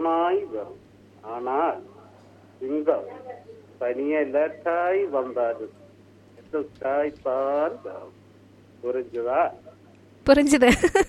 மாசமாய் வரும் ஆனால் சிங்கம் தனியே லேட்டாய் வந்தாலும் எந்த தாய்ப்பால் வரும் புரிஞ்சுதா പുറിഞ്ചത്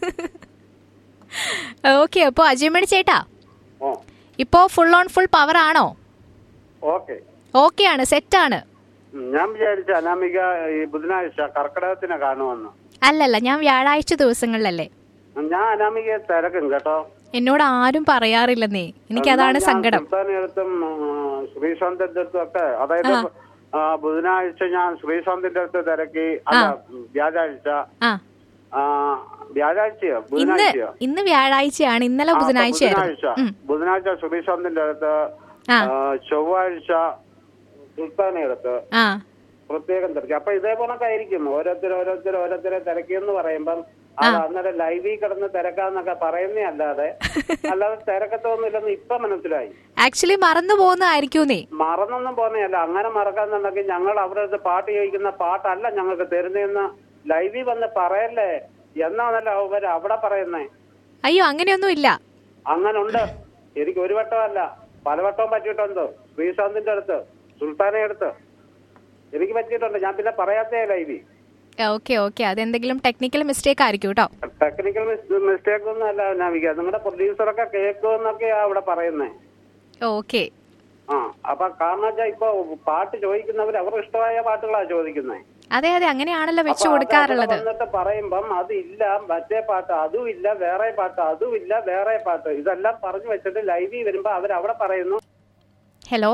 ഓക്കെ അപ്പോ അജയമണി ചേട്ടാ ഓ ഇപ്പോ ഫുൾ ഓൺ ഫുൾ പവർ ആണോ ഓക്കെ ഓക്കെ ആണ് സെറ്റ് ആണ് ഉം, ഞാൻ വിചാരിച്ച അനാമിക ഈ ബുധനാഴ്ച കർക്കിടകത്തിനെ കാണുമെന്ന് അല്ലല്ല ഞാൻ വ്യാഴാഴ്ച ദിവസങ്ങളിലല്ലേ ഞാൻ അനാമികയെ തിരക്കും കേട്ടോ എന്നോട് ആരും പറയാറില്ലെന്നേ എനിക്കതാണ് സങ്കടം സുൽത്താനടുത്തും ശ്രീശാന്തിന്റെ അടുത്തും ഒക്കെ അതായത് ആ, ബുധനാഴ്ച ഞാൻ ശ്രീശാന്തിന്റെ അടുത്ത് തിരക്കി അല്ല വ്യാഴാഴ്ച ആ ആ, വ്യാഴാഴ്ചയോ ഇന്ന് ബുധനാഴ്ചയോ ഇന്ന് വ്യാഴാഴ്ചയാണ് ഇന്നലെ ആ, ബുധനാഴ്ചയായിരുന്നു ബുധനാഴ്ച ഉം. ബുധനാഴ്ച ശ്രീശാന്തിന്റെ അടുത്ത് ആ. ആ, ചൊവ്വാഴ്ച സുൽത്താനെ അടുത്ത് ആ പ്രത്യേകം തിരക്കി അപ്പൊ ഇതേപോലൊക്കെ ആയിരിക്കും ഓരോരുത്തർ ഓരോരുത്തർ ഓരോരുത്തരെ തിരക്കിയെന്ന് പറയുമ്പം അത് അന്നേരം ലൈവിൽ കിടന്ന് തിരക്കാന്നൊക്കെ പറയുന്നേ അല്ലാതെ അല്ലാതെ തിരക്കത്തൊന്നുമില്ലെന്ന് ഇപ്പൊ മനസ്സിലായി ആക്ച്വലി മറന്നു പോകുന്നതായിരിക്കൂന്നേ മറന്നൊന്നും പോന്നെയല്ല അങ്ങനെ മറക്കാന്നുണ്ടെങ്കിൽ ഞങ്ങൾ അവരുടെ അടുത്ത് പാട്ട് ചോദിക്കുന്ന പാട്ടല്ല ഞങ്ങൾക്ക് തരുന്നതെന്ന് ലൈവിൽ വന്ന് പറയല്ലേ എന്നാണല്ലോ അവർ അവിടെ പറയുന്നേ അയ്യോ അങ്ങനെയൊന്നും ഇല്ല അങ്ങനെ ഉണ്ട് എനിക്ക് ഒരു വട്ടമല്ല പലവട്ടവും പറ്റിയിട്ടുണ്ട് ശ്രീശാന്തിന്റെ അടുത്ത് സുൽത്താനെ അടുത്ത് എനിക്ക് പറ്റിയിട്ടുണ്ട് ഞാൻ പിന്നെ പറയാത്തേ ലൈവി ഓക്കെ ഓക്കെ അതെന്തെങ്കിലും ടെക്നിക്കൽ മിസ്റ്റേക്ക് ആയിരിക്കും കേട്ടോ ടെക്നിക്കൽ മിസ്റ്റേക്ക് ഒന്നും അല്ല നാവിക നിങ്ങളുടെ പ്രൊഡ്യൂസറൊക്കെ കേൾക്കുമെന്നൊക്കെയാ അവിടെ പറയുന്നേ ഓക്കെ ആ അപ്പൊ കാരണം വെച്ചാൽ ഇപ്പൊ പാട്ട് ചോദിക്കുന്നവർ അവർ ഇഷ്ടമായ പാട്ടുകളാ ചോദിക്കുന്നേ അതെ അതെ അങ്ങനെയാണല്ലോ വെച്ചു അപ്പൊ അത് കൊടുക്കാറുള്ളത് അവിടെ വന്നിട്ട് പറയുമ്പം അതില്ല മറ്റേ പാട്ട് അതും ഇല്ല വേറെ പാട്ട് അതും ഇല്ല വേറെ പാട്ട് ഇതെല്ലാം പറഞ്ഞു വെച്ചിട്ട് ലൈവിൽ വരുമ്പോ അവർ അവിടെ പറയുന്നു ഹലോ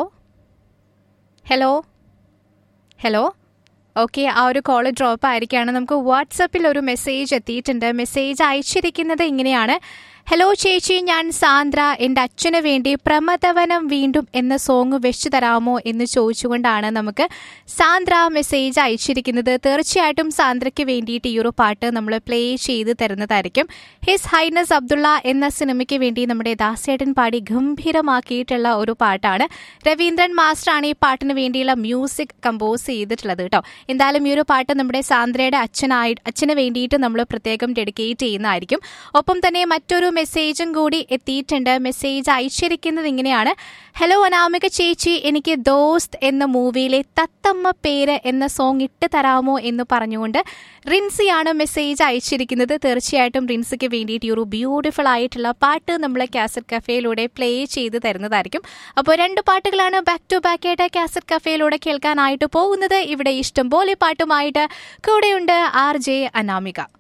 ഹലോ ഹലോ ഓക്കെ ആ ഒരു കോൾ ഡ്രോപ്പ് ആയിരിക്കുകയാണ് നമുക്ക് വാട്സപ്പിൽ ഒരു മെസ്സേജ് എത്തിയിട്ടുണ്ട് മെസ്സേജ് അയച്ചിരിക്കുന്നത് ഇങ്ങനെയാണ് ഹലോ ചേച്ചി ഞാൻ സാന്ദ്ര എൻ്റെ അച്ഛന് വേണ്ടി പ്രമദവനം വീണ്ടും എന്ന സോങ് വെച്ചു തരാമോ എന്ന് ചോദിച്ചുകൊണ്ടാണ് നമുക്ക് സാന്ദ്ര മെസ്സേജ് അയച്ചിരിക്കുന്നത് തീർച്ചയായിട്ടും സാന്ദ്രയ്ക്ക് വേണ്ടിയിട്ട് ഈ ഒരു പാട്ട് നമ്മൾ പ്ലേ ചെയ്ത് തരുന്നതായിരിക്കും ഹിസ് ഹൈനസ് അബ്ദുള്ള എന്ന സിനിമയ്ക്ക് വേണ്ടി നമ്മുടെ ദാസേട്ടൻ പാടി ഗംഭീരമാക്കിയിട്ടുള്ള ഒരു പാട്ടാണ് രവീന്ദ്രൻ മാസ്റ്ററാണ് ഈ പാട്ടിന് വേണ്ടിയുള്ള മ്യൂസിക് കമ്പോസ് ചെയ്തിട്ടുള്ളത് കേട്ടോ എന്തായാലും ഈ ഒരു പാട്ട് നമ്മുടെ സാന്ദ്രയുടെ അച്ഛനായി അച്ഛന് വേണ്ടിയിട്ട് നമ്മൾ പ്രത്യേകം ഡെഡിക്കേറ്റ് ചെയ്യുന്നതായിരിക്കും ഒപ്പം തന്നെ മറ്റൊരു മെസ്സേജും കൂടി എത്തിയിട്ടുണ്ട് മെസ്സേജ് അയച്ചിരിക്കുന്നത് ഇങ്ങനെയാണ് ഹലോ അനാമിക ചേച്ചി എനിക്ക് ദോസ്ത് എന്ന മൂവിയിലെ തത്തമ്മ പേര് എന്ന സോങ് ഇട്ട് തരാമോ എന്ന് പറഞ്ഞുകൊണ്ട് റിൻസിയാണ് മെസ്സേജ് അയച്ചിരിക്കുന്നത് തീർച്ചയായിട്ടും റിൻസിക്ക് വേണ്ടിയിട്ട് ഈ ഒരു ബ്യൂട്ടിഫുൾ ആയിട്ടുള്ള പാട്ട് നമ്മൾ കാസറ്റ് കഫേയിലൂടെ പ്ലേ ചെയ്ത് തരുന്നതായിരിക്കും അപ്പോൾ രണ്ട് പാട്ടുകളാണ് ബാക്ക് ടു ബാക്ക് ആയിട്ട് കാസറ്റ് കഫേയിലൂടെ കേൾക്കാനായിട്ട് പോകുന്നത് ഇവിടെ ഇഷ്ടം പോലെ പാട്ടുമായിട്ട് കൂടെയുണ്ട് ആർ ജെ അനാമിക